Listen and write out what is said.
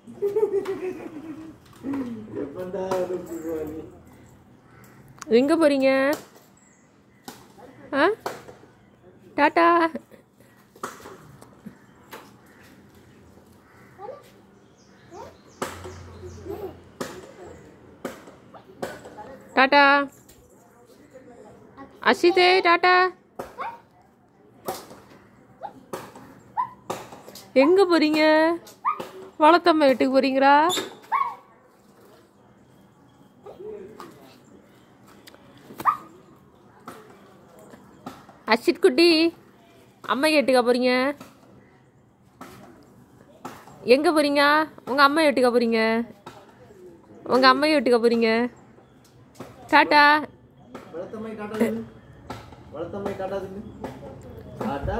எப்பண்டா அனுப்புவா நீ எங்கே போகிறீங்க ஆ டாட்டா டாட்டா அஷிதே டாட்டா எங்கே போகிறீங்க வளர்த்தம்மா வீட்டுக்கு போகிறீங்களா அஷித் குட்டி அம்மா கேட்டுக்க போகிறீங்க எங்கே போகிறீங்க உங்கள் அம்மா வீட்டுக்க போகிறீங்க உங்கள் அம்மா வீட்டுக்க போகிறீங்க டாட்டா வளர்த்தம்மை காட்டாது வளர்த்தம்மை காட்டாது காட்டா